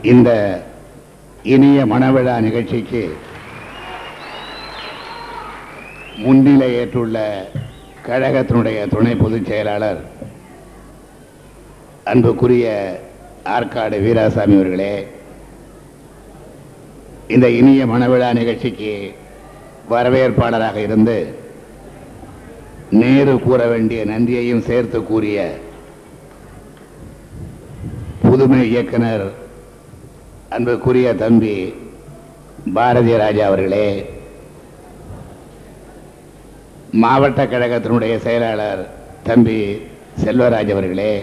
இந்த இனிய மணவிழா நிகழ்ச்சிக்கு முன்னிலை ஏற்றுள்ள கழகத்தினுடைய துணை பொதுச் செயலாளர் அன்புக்குரிய ஆற்காடு வீராசாமி அவர்களே இந்த இனிய மணவிழா நிகழ்ச்சிக்கு வரவேற்பாளராக இருந்து நேரு கூற வேண்டிய நன்றியையும் சேர்த்து கூறிய புதுமை இயக்குனர் அன்புக்குரிய தம்பி பாரதிய ராஜா அவர்களே மாவட்ட கழகத்தினுடைய செயலாளர் தம்பி செல்வராஜ் அவர்களே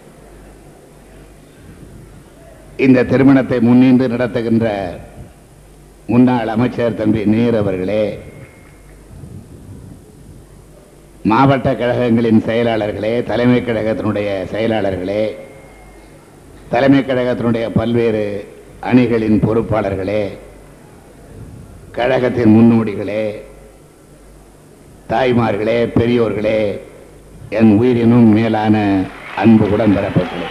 இந்த திருமணத்தை முன்னின்று நடத்துகின்ற முன்னாள் அமைச்சர் தம்பி நீர் அவர்களே மாவட்ட கழகங்களின் செயலாளர்களே தலைமை கழகத்தினுடைய செயலாளர்களே தலைமை கழகத்தினுடைய பல்வேறு அணிகளின் பொறுப்பாளர்களே கழகத்தின் முன்னோடிகளே தாய்மார்களே பெரியோர்களே என் உயிரினும் மேலான அன்பு உடன்பிறப்புகளே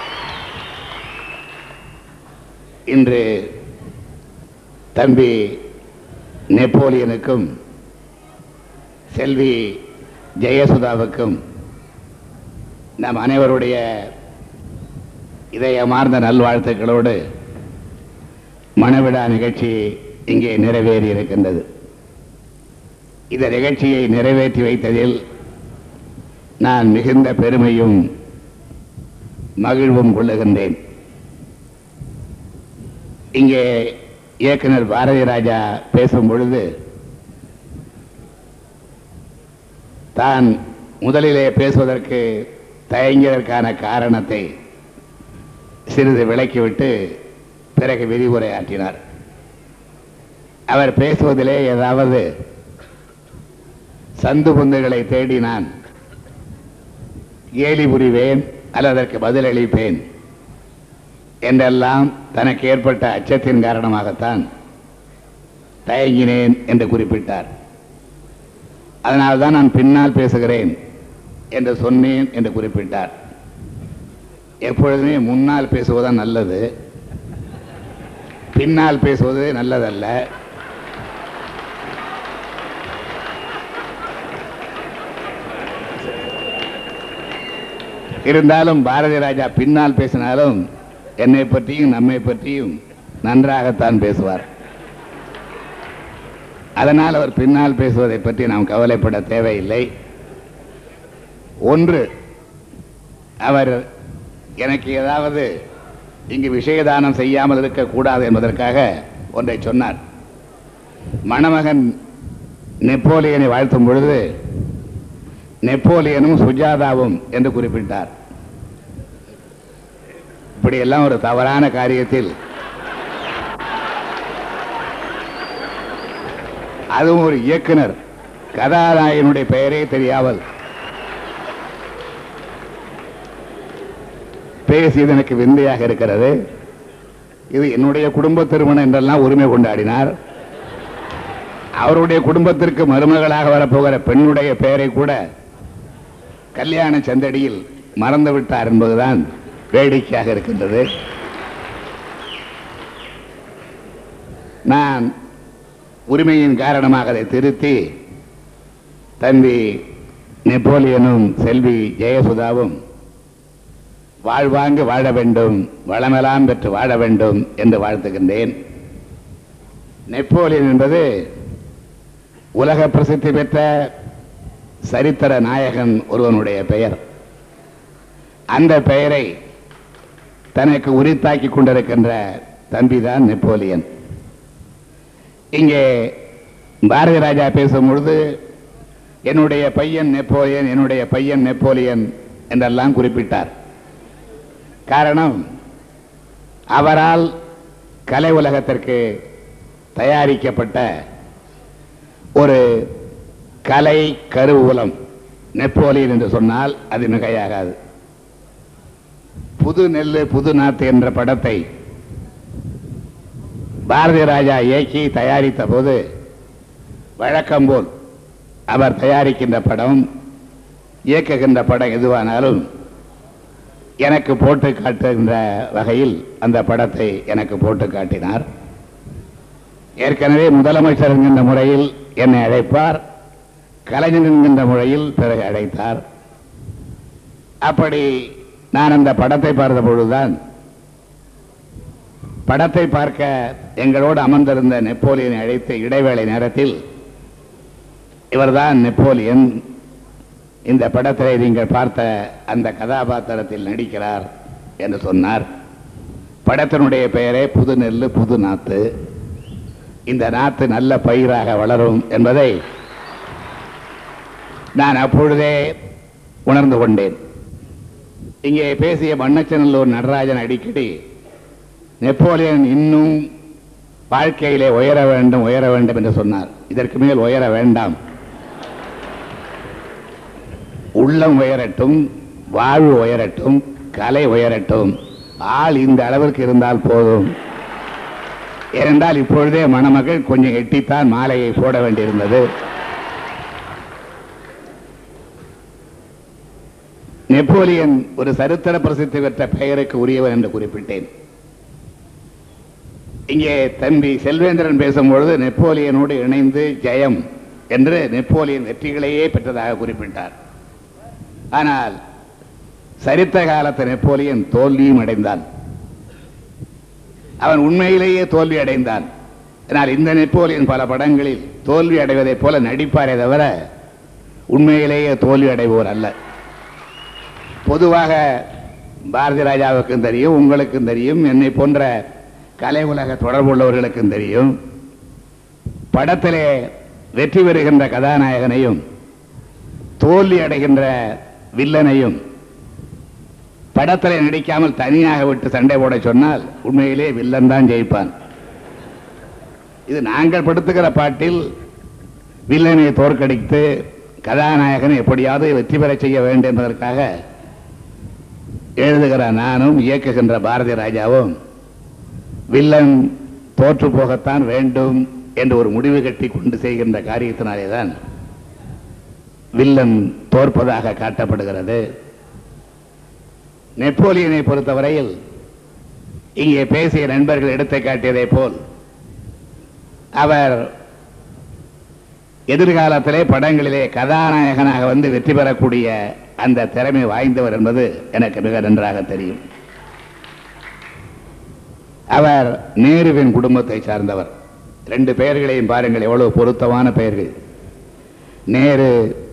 இன்று தம்பி நெப்போலியனுக்கும் செல்வி ஜெயசுதாவுக்கும் நம் அனைவருடைய இதயமார்ந்த நல்வாழ்த்துக்களோடு மணவிழா நிகழ்ச்சி இங்கே நிறைவேறி இருக்கின்றது இந்த நிகழ்ச்சியை நிறைவேற்றி வைத்ததில் நான் மிகுந்த பெருமையும் மகிழ்வும் கொள்ளுகின்றேன் இங்கே இயக்குனர் பாரதி ராஜா பேசும் பொழுது தான் முதலிலே பேசுவதற்கு தயங்கியதற்கான காரணத்தை சிறிது விளக்கிவிட்டு பிறகு விரிவுரை ஆற்றினார் அவர் பேசுவதிலே ஏதாவது சந்து புந்துகளை தேடி நான் கேலி புரிவேன் அல்லது அதற்கு பதிலளிப்பேன் என்றெல்லாம் தனக்கு ஏற்பட்ட அச்சத்தின் காரணமாகத்தான் தயங்கினேன் என்று குறிப்பிட்டார் அதனால்தான் நான் பின்னால் பேசுகிறேன் என்று சொன்னேன் என்று குறிப்பிட்டார் எப்பொழுதுமே முன்னால் பேசுவதுதான் நல்லது பின்னால் பேசுவது நல்லதல்ல இருந்தாலும் பாரதி ராஜா பின்னால் பேசினாலும் என்னை பற்றியும் நம்மை பற்றியும் நன்றாகத்தான் பேசுவார் அதனால் அவர் பின்னால் பேசுவதை பற்றி நாம் கவலைப்பட தேவையில்லை ஒன்று அவர் எனக்கு ஏதாவது இங்கு விஷயதானம் செய்யாமல் இருக்கக்கூடாது என்பதற்காக ஒன்றை சொன்னார் மணமகன் நெப்போலியனை வாழ்த்தும் பொழுது நெப்போலியனும் சுஜாதாவும் என்று குறிப்பிட்டார் இப்படியெல்லாம் ஒரு தவறான காரியத்தில் அதுவும் ஒரு இயக்குனர் கதாநாயகனுடைய பெயரே தெரியாமல் பேசியது எனக்கு விந்தையாக இருக்கிறது இது என்னுடைய குடும்ப திருமணம் என்றெல்லாம் உரிமை கொண்டாடினார் அவருடைய குடும்பத்திற்கு மருமகளாக வரப்போகிற பெண்ணுடைய பெயரை கூட கல்யாண சந்தடியில் மறந்து விட்டார் என்பதுதான் வேடிக்கையாக இருக்கின்றது நான் உரிமையின் காரணமாக அதை திருத்தி தம்பி நெப்போலியனும் செல்வி ஜெயசுதாவும் வாழ்வாங்கு வாழ வேண்டும் வளமெல்லாம் பெற்று வாழ வேண்டும் என்று வாழ்த்துகின்றேன் நெப்போலியன் என்பது உலக பிரசித்தி பெற்ற சரித்திர நாயகன் ஒருவனுடைய பெயர் அந்த பெயரை தனக்கு உரித்தாக்கி கொண்டிருக்கின்ற தம்பிதான் நெப்போலியன் இங்கே பாரதி ராஜா பேசும் பொழுது என்னுடைய பையன் நெப்போலியன் என்னுடைய பையன் நெப்போலியன் என்றெல்லாம் குறிப்பிட்டார் காரணம் அவரால் கலை உலகத்திற்கு தயாரிக்கப்பட்ட ஒரு கலை கருவூலம் நெப்போலியன் என்று சொன்னால் அது மிகையாகாது புது நெல்லு புது நாத்து என்ற படத்தை பாரதி ராஜா இயக்கி தயாரித்த போது வழக்கம் போல் அவர் தயாரிக்கின்ற படம் இயக்குகின்ற படம் எதுவானாலும் எனக்கு போட்டு காட்டுகின்ற வகையில் அந்த படத்தை எனக்கு போட்டு காட்டினார் ஏற்கனவே முதலமைச்சர் என்கின்ற முறையில் என்னை அழைப்பார் கலைஞர் என்கின்ற முறையில் பிறகு அழைத்தார் அப்படி நான் அந்த படத்தை பார்த்த பொழுதுதான் படத்தை பார்க்க எங்களோடு அமர்ந்திருந்த நெப்போலியனை அழைத்த இடைவேளை நேரத்தில் இவர்தான் நெப்போலியன் இந்த படத்திலே நீங்கள் பார்த்த அந்த கதாபாத்திரத்தில் நடிக்கிறார் என்று சொன்னார் படத்தினுடைய பெயரே புது நெல்லு புது நாத்து இந்த நாத்து நல்ல பயிராக வளரும் என்பதை நான் அப்பொழுதே உணர்ந்து கொண்டேன் இங்கே பேசிய மண்ணச்சநல்லூர் நடராஜன் அடிக்கடி நெப்போலியன் இன்னும் வாழ்க்கையிலே உயர வேண்டும் உயர வேண்டும் என்று சொன்னார் இதற்கு மேல் உயர வேண்டாம் உள்ளம் உயரட்டும் வாழ்வு உயரட்டும் கலை உயரட்டும் ஆள் இந்த அளவிற்கு இருந்தால் போதும் ஏனென்றால் இப்பொழுதே மணமகள் கொஞ்சம் எட்டித்தான் மாலையை போட வேண்டியிருந்தது நெப்போலியன் ஒரு சரித்திர பிரசித்தி பெற்ற பெயருக்கு உரியவன் என்று குறிப்பிட்டேன் இங்கே தம்பி செல்வேந்திரன் பேசும்பொழுது நெப்போலியனோடு இணைந்து ஜெயம் என்று நெப்போலியன் வெற்றிகளையே பெற்றதாக குறிப்பிட்டார் ஆனால் சரித்த காலத்து நெப்போலியன் தோல்வியும் அடைந்தான் அவன் உண்மையிலேயே தோல்வி அடைந்தான் ஆனால் இந்த நெப்போலியன் பல படங்களில் தோல்வி அடைவதைப் போல நடிப்பாரே தவிர உண்மையிலேயே தோல்வி அடைவோர் அல்ல பொதுவாக பாரதி ராஜாவுக்கும் தெரியும் உங்களுக்கும் தெரியும் என்னை போன்ற கலை உலக தொடர்புள்ளவர்களுக்கும் தெரியும் படத்திலே வெற்றி பெறுகின்ற கதாநாயகனையும் தோல்வி அடைகின்ற வில்லனையும் படத்திலே நடிக்காமல் தனியாக விட்டு சண்டை போட சொன்னால் உண்மையிலே வில்லன் தான் ஜெயிப்பான் இது நாங்கள் படுத்துகிற பாட்டில் வில்லனை தோற்கடித்து கதாநாயகனை எப்படியாவது வெற்றி பெறச் செய்ய வேண்டும் என்பதற்காக எழுதுகிற நானும் இயக்குகின்ற பாரதி ராஜாவும் வில்லன் தோற்று போகத்தான் வேண்டும் என்று ஒரு முடிவு கட்டி கொண்டு செய்கின்ற காரியத்தினாலேதான் வில்லன் தோற்பதாக காட்டப்படுகிறது நெப்போலியனை பொறுத்தவரையில் இங்கே பேசிய நண்பர்கள் எடுத்து காட்டியதை போல் அவர் எதிர்காலத்திலே படங்களிலே கதாநாயகனாக வந்து வெற்றி பெறக்கூடிய அந்த திறமை வாய்ந்தவர் என்பது எனக்கு மிக நன்றாக தெரியும் அவர் நேருவின் குடும்பத்தை சார்ந்தவர் ரெண்டு பெயர்களையும் பாருங்கள் எவ்வளவு பொருத்தமான பெயர்கள் நேரு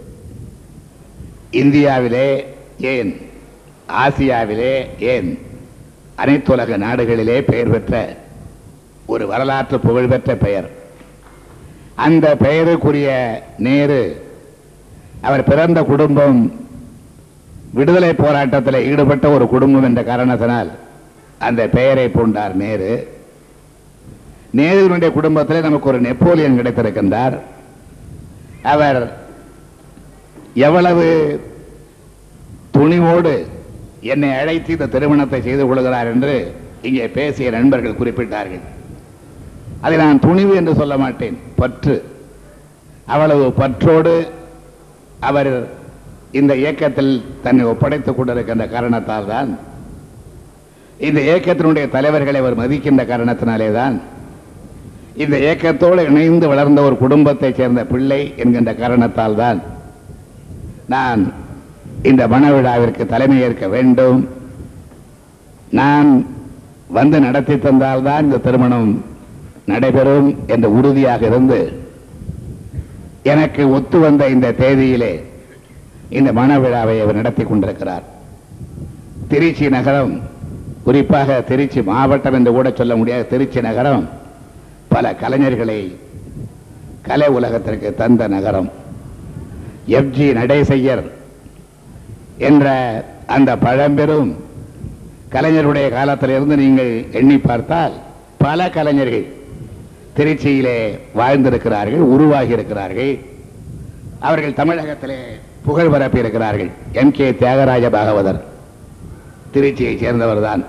இந்தியாவிலே ஏன் ஆசியாவிலே ஏன் அனைத்துலக நாடுகளிலே பெயர் பெற்ற ஒரு வரலாற்று புகழ்பெற்ற பெயர் அந்த பெயருக்குரிய நேரு அவர் பிறந்த குடும்பம் விடுதலை போராட்டத்தில் ஈடுபட்ட ஒரு குடும்பம் என்ற காரணத்தினால் அந்த பெயரை பூண்டார் நேரு நேருவினுடைய குடும்பத்தில் நமக்கு ஒரு நெப்போலியன் கிடைத்திருக்கின்றார் அவர் எவ்வளவு துணிவோடு என்னை அழைத்து இந்த திருமணத்தை செய்து கொள்கிறார் என்று இங்கே பேசிய நண்பர்கள் குறிப்பிட்டார்கள் அதை நான் துணிவு என்று சொல்ல மாட்டேன் பற்று அவ்வளவு பற்றோடு அவர் இந்த இயக்கத்தில் தன்னை ஒப்படைத்துக் கொண்டிருக்கின்ற காரணத்தால் தான் இந்த இயக்கத்தினுடைய தலைவர்களை அவர் மதிக்கின்ற காரணத்தினாலே தான் இந்த இயக்கத்தோடு இணைந்து வளர்ந்த ஒரு குடும்பத்தைச் சேர்ந்த பிள்ளை என்கின்ற காரணத்தால் தான் நான் இந்த மணவிழாவிற்கு தலைமையேற்க வேண்டும் நான் வந்து நடத்தி தந்தால்தான் இந்த திருமணம் நடைபெறும் என்ற உறுதியாக இருந்து எனக்கு ஒத்து வந்த இந்த தேதியிலே இந்த மணவிழாவை அவர் நடத்தி கொண்டிருக்கிறார் திருச்சி நகரம் குறிப்பாக திருச்சி மாவட்டம் என்று கூட சொல்ல முடியாது திருச்சி நகரம் பல கலைஞர்களை கலை உலகத்திற்கு தந்த நகரம் எஃப்ஜி நடேசையர் என்ற அந்த பழம்பெரும் கலைஞருடைய காலத்திலிருந்து நீங்கள் எண்ணி பார்த்தால் பல கலைஞர்கள் திருச்சியிலே வாழ்ந்திருக்கிறார்கள் உருவாகி இருக்கிறார்கள் அவர்கள் தமிழகத்திலே புகழ் பரப்பி இருக்கிறார்கள் எம் கே தியாகராஜ பாகவதர் திருச்சியைச் சேர்ந்தவர்தான்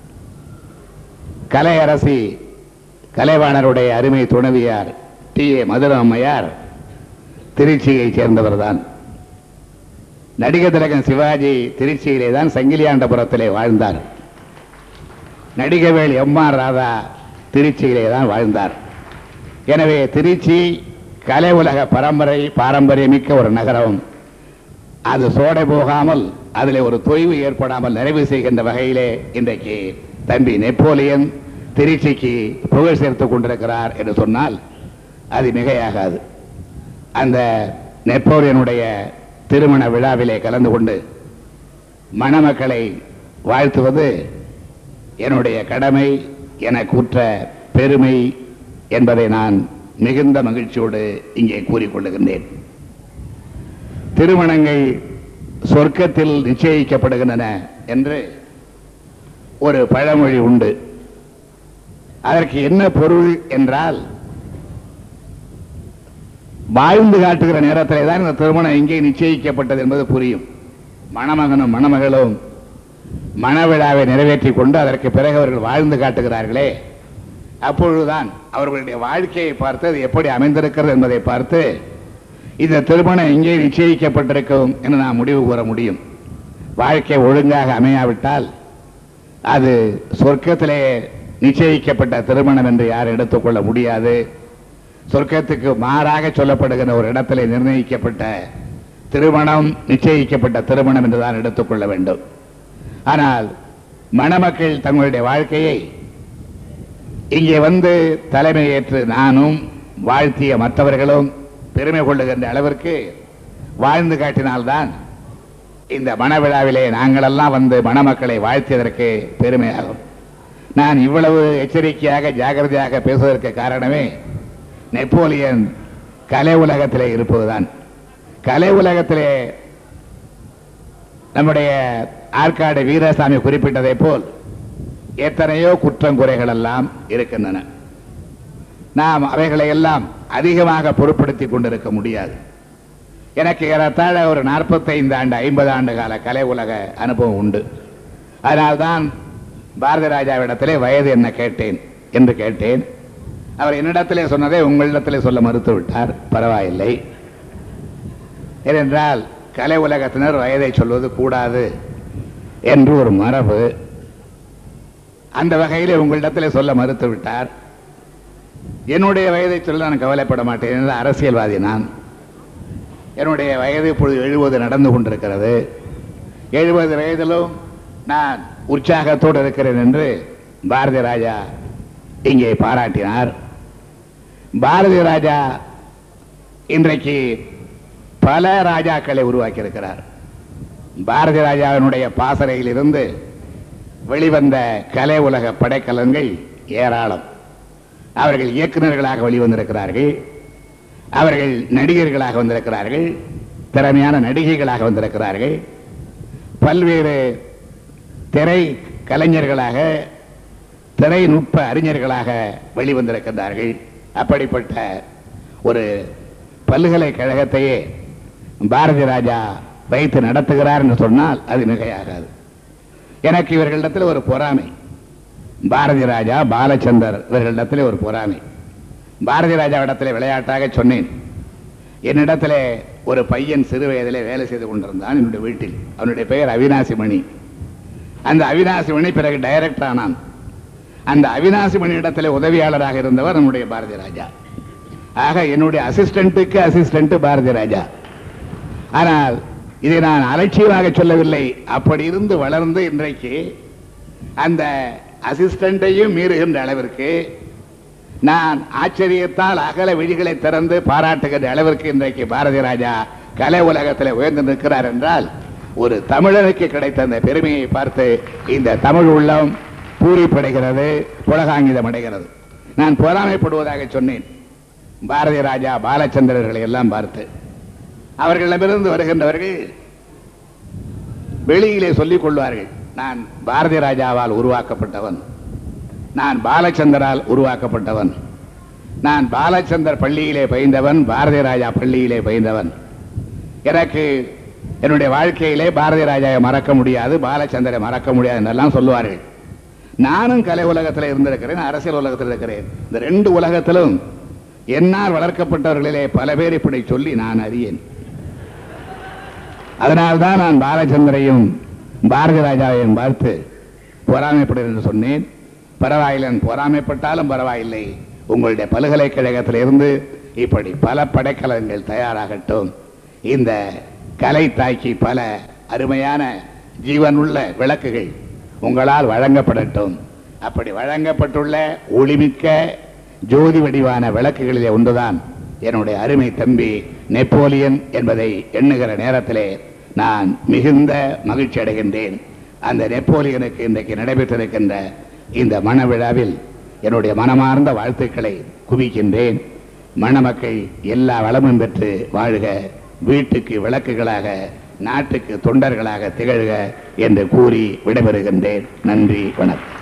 கலையரசி கலைவாணருடைய அருமை துணைவியார் டி ஏ மதுர அம்மையார் திருச்சியைச் சேர்ந்தவர்தான் நடிகர் திலகன் சிவாஜி திருச்சியிலே தான் சங்கிலியாண்டபுரத்திலே வாழ்ந்தார் நடிகவேல் எம் ஆர் ராதா திருச்சியிலே தான் வாழ்ந்தார் எனவே திருச்சி கலை உலக பரம்பரை பாரம்பரியமிக்க ஒரு நகரம் அது சோடை போகாமல் அதில் ஒரு தொய்வு ஏற்படாமல் நிறைவு செய்கின்ற வகையிலே இன்றைக்கு தம்பி நெப்போலியன் திருச்சிக்கு புகழ் சேர்த்துக் கொண்டிருக்கிறார் என்று சொன்னால் அது மிகையாகாது அந்த நெப்போலியனுடைய திருமண விழாவிலே கலந்து கொண்டு மணமக்களை வாழ்த்துவது என்னுடைய கடமை எனக்குற்ற பெருமை என்பதை நான் மிகுந்த மகிழ்ச்சியோடு இங்கே கூறிக்கொள்ளுகின்றேன் திருமணங்கள் சொர்க்கத்தில் நிச்சயிக்கப்படுகின்றன என்று ஒரு பழமொழி உண்டு அதற்கு என்ன பொருள் என்றால் வாழ்ந்து காட்டுகிற நேரத்திலே தான் இந்த திருமணம் எங்கே நிச்சயிக்கப்பட்டது என்பது புரியும் மணமகனும் மணமகளும் மணவிழாவை நிறைவேற்றிக் கொண்டு அதற்கு பிறகு அவர்கள் வாழ்ந்து காட்டுகிறார்களே அப்பொழுதுதான் அவர்களுடைய வாழ்க்கையை பார்த்து அது எப்படி அமைந்திருக்கிறது என்பதை பார்த்து இந்த திருமணம் எங்கே நிச்சயிக்கப்பட்டிருக்கும் என்று நாம் முடிவு கூற முடியும் வாழ்க்கை ஒழுங்காக அமையாவிட்டால் அது சொர்க்கத்திலே நிச்சயிக்கப்பட்ட திருமணம் என்று யாரும் எடுத்துக்கொள்ள முடியாது சொர்க்கத்துக்கு மாறாக சொல்லப்படுகிற ஒரு இடத்திலே நிர்ணயிக்கப்பட்ட திருமணம் நிச்சயிக்கப்பட்ட திருமணம் என்று தான் எடுத்துக்கொள்ள வேண்டும் ஆனால் மணமக்கள் தங்களுடைய வாழ்க்கையை இங்கே வந்து தலைமையேற்று நானும் வாழ்த்திய மற்றவர்களும் பெருமை கொள்ளுகின்ற அளவிற்கு வாழ்ந்து காட்டினால்தான் இந்த மணவிழாவிலே நாங்களெல்லாம் வந்து மணமக்களை வாழ்த்தியதற்கு பெருமையாகும் நான் இவ்வளவு எச்சரிக்கையாக ஜாகிரதையாக பேசுவதற்கு காரணமே நெப்போலியன் கலை உலகத்திலே இருப்பதுதான் கலை உலகத்திலே நம்முடைய ஆற்காடு வீரசாமி குறிப்பிட்டதை போல் எத்தனையோ குற்றங்குறைகள் எல்லாம் இருக்கின்றன நாம் அவைகளை எல்லாம் அதிகமாக பொருட்படுத்திக் கொண்டிருக்க முடியாது எனக்கு ஏறத்தாழ ஒரு 45 ஆண்டு ஐம்பது ஆண்டு கால கலை உலக அனுபவம் உண்டு அதனால்தான் பாரதி ராஜாவிடத்திலே வயது என்ன கேட்டேன் என்று கேட்டேன் அவர் என்னிடத்திலே சொன்னதை உங்களிடத்திலே சொல்ல மறுத்து விட்டார் பரவாயில்லை ஏனென்றால் கலை உலகத்தினர் வயதை சொல்வது கூடாது என்று ஒரு மரபு அந்த வகையிலே உங்களிடத்திலே சொல்ல மறுத்து விட்டார் என்னுடைய வயதை சொல்ல நான் கவலைப்பட மாட்டேன் என்று அரசியல்வாதி நான் என்னுடைய வயது இப்பொழுது எழுபது நடந்து கொண்டிருக்கிறது எழுபது வயதிலும் நான் உற்சாகத்தோடு இருக்கிறேன் என்று பாரதி ராஜா இங்கே பாராட்டினார் பாரதி ராஜா இன்றைக்கு பல ராஜாக்களை உருவாக்கி இருக்கிறார் பாரதி ராஜாவினுடைய பாசறையிலிருந்து வெளிவந்த கலை உலக படைக்கலங்கள் ஏராளம் அவர்கள் இயக்குநர்களாக வெளிவந்திருக்கிறார்கள் அவர்கள் நடிகர்களாக வந்திருக்கிறார்கள் திறமையான நடிகைகளாக வந்திருக்கிறார்கள் பல்வேறு திரை கலைஞர்களாக திரைநுட்ப அறிஞர்களாக வெளிவந்திருக்கின்றார்கள் அப்படிப்பட்ட ஒரு பல்கலைக்கழகத்தையே பாரதி ராஜா வைத்து நடத்துகிறார் என்று சொன்னால் அது மிகையாகாது எனக்கு இவர்களிடத்தில் ஒரு பொறாமை பாரதி ராஜா பாலச்சந்தர் இவர்களிடத்தில் ஒரு பொறாமை பாரதி ராஜா இடத்திலே விளையாட்டாக சொன்னேன் என்னிடத்திலே ஒரு பையன் சிறு வயதிலே வேலை செய்து கொண்டிருந்தான் என்னுடைய வீட்டில் அவனுடைய பெயர் அவினாசி மணி அந்த அவினாசி மணி பிறகு டைரக்டர் ஆனான் அந்த அவினாசி மணி இடத்திலே உதவியாளராக இருந்தவர் நம்முடைய பாரதி ராஜா ஆக என்னுடைய அசிஸ்டண்ட்டுக்கு அசிஸ்டண்ட் பாரதி ராஜா ஆனால் இதை நான் அலட்சியமாக சொல்லவில்லை அப்படி இருந்து வளர்ந்து இன்றைக்கு அந்த அசிஸ்டண்ட்டையும் மீறுகின்ற அளவிற்கு நான் ஆச்சரியத்தால் அகல விழிகளை திறந்து பாராட்டுகின்ற அளவிற்கு இன்றைக்கு பாரதி ராஜா கலை உலகத்தில் உயர்ந்து நிற்கிறார் என்றால் ஒரு தமிழனுக்கு கிடைத்த அந்த பெருமையை பார்த்து இந்த தமிழ் உள்ளம் பூரிப்படைகிறது புலகாங்கிதம் அடைகிறது நான் பொறாமைப்படுவதாக சொன்னேன் பாரதி ராஜா பாலச்சந்திரர்களை எல்லாம் பார்த்து அவர்களிடமிருந்து வருகின்றவர்கள் வெளியிலே சொல்லிக் கொள்வார்கள் நான் பாரதி ராஜாவால் உருவாக்கப்பட்டவன் நான் பாலச்சந்தரால் உருவாக்கப்பட்டவன் நான் பாலச்சந்தர் பள்ளியிலே பயின்றவன் பாரதி ராஜா பள்ளியிலே பயின்றவன் எனக்கு என்னுடைய வாழ்க்கையிலே பாரதி ராஜாவை மறக்க முடியாது பாலச்சந்தரை மறக்க முடியாது என்றெல்லாம் சொல்லுவார்கள் நானும் கலை உலகத்தில் இருந்திருக்கிறேன் அரசியல் உலகத்தில் இருக்கிறேன் இந்த ரெண்டு உலகத்திலும் என்னால் வளர்க்கப்பட்டவர்களிலே பல பேர் இப்படி சொல்லி நான் அறியேன் அதனால்தான் நான் பாலச்சந்திரையும் பாரதி ராஜாவையும் பார்த்து பொறாமைப்படு என்று சொன்னேன் பரவாயில்லை நான் பொறாமைப்பட்டாலும் பரவாயில்லை உங்களுடைய பல்கலைக்கழகத்திலிருந்து இப்படி பல படைக்கலங்கள் தயாராகட்டும் இந்த கலை தாக்கி பல அருமையான ஜீவனுள்ள விளக்குகள் உங்களால் வழங்கப்படட்டும் அப்படி வழங்கப்பட்டுள்ள ஒளிமிக்க ஜோதி வடிவான விளக்குகளிலே ஒன்றுதான் என்னுடைய அருமை தம்பி நெப்போலியன் என்பதை எண்ணுகிற நேரத்திலே நான் மிகுந்த மகிழ்ச்சி அடைகின்றேன் அந்த நெப்போலியனுக்கு இன்றைக்கு நடைபெற்றிருக்கின்ற இந்த மணவிழாவில் என்னுடைய மனமார்ந்த வாழ்த்துக்களை குவிக்கின்றேன் மணமக்கள் எல்லா வளமும் பெற்று வாழ்க வீட்டுக்கு விளக்குகளாக நாட்டுக்கு தொண்டர்களாக திகழ்க என்று கூறி விடைபெறுகின்றேன் நன்றி வணக்கம்